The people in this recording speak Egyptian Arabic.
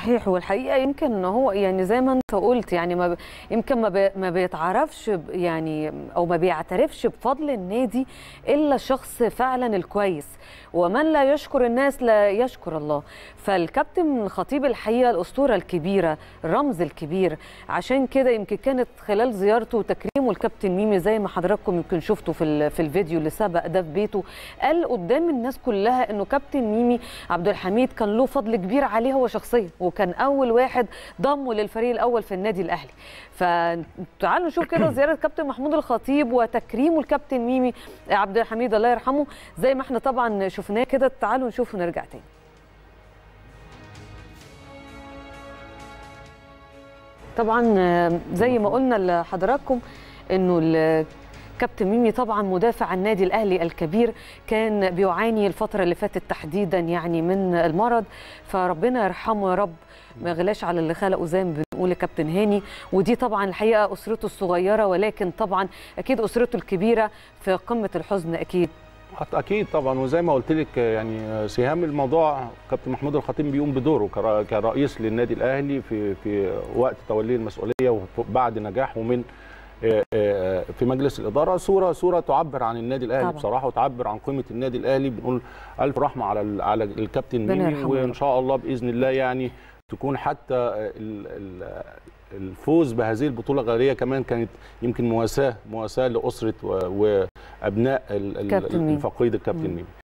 صحيح والحقيقه يمكن ان هو يعني زي ما انت قلت يعني ما ب... يمكن ما, ب... ما بيتعرفش ب... يعني او ما بيعترفش بفضل النادي الا الشخص فعلا الكويس ومن لا يشكر الناس لا يشكر الله فالكابتن الخطيب الحقيقه الاسطوره الكبيره الرمز الكبير عشان كده يمكن كانت خلال زيارته وتكريمه الكابتن ميمي زي ما حضراتكم يمكن شفتوا في ال... في الفيديو اللي سبق ده في بيته قال قدام الناس كلها انه كابتن ميمي عبد الحميد كان له فضل كبير عليه هو شخصيا وكان اول واحد ضمه للفريق الاول في النادي الاهلي فتعالوا نشوف كده زياره كابتن محمود الخطيب وتكريمه الكابتن ميمي عبد الحميد الله يرحمه زي ما احنا طبعا شفناه كده تعالوا نشوف ونرجع تاني طبعا زي ما قلنا لحضراتكم انه كابتن ميمي طبعا مدافع النادي الاهلي الكبير كان بيعاني الفتره اللي فاتت تحديدا يعني من المرض فربنا يرحمه يا رب ما يغلاش على اللي خلقه زي ما بنقول كابتن هاني ودي طبعا الحقيقه اسرته الصغيره ولكن طبعا اكيد اسرته الكبيره في قمه الحزن اكيد اكيد طبعا وزي ما قلت لك يعني سهام الموضوع كابتن محمود الخطيب بيقوم بدوره كرئيس للنادي الاهلي في في وقت توليه المسؤوليه وبعد نجاحه من في مجلس الاداره صوره صوره تعبر عن النادي الاهلي طبعا. بصراحه وتعبر عن قيمه النادي الاهلي بنقول الف رحمه على على الكابتن ميمي وان شاء الله باذن الله يعني تكون حتى الفوز بهذه البطوله الغاليه كمان كانت يمكن مواساه مواساه لاسره وابناء الفقيد الكابتن ميمي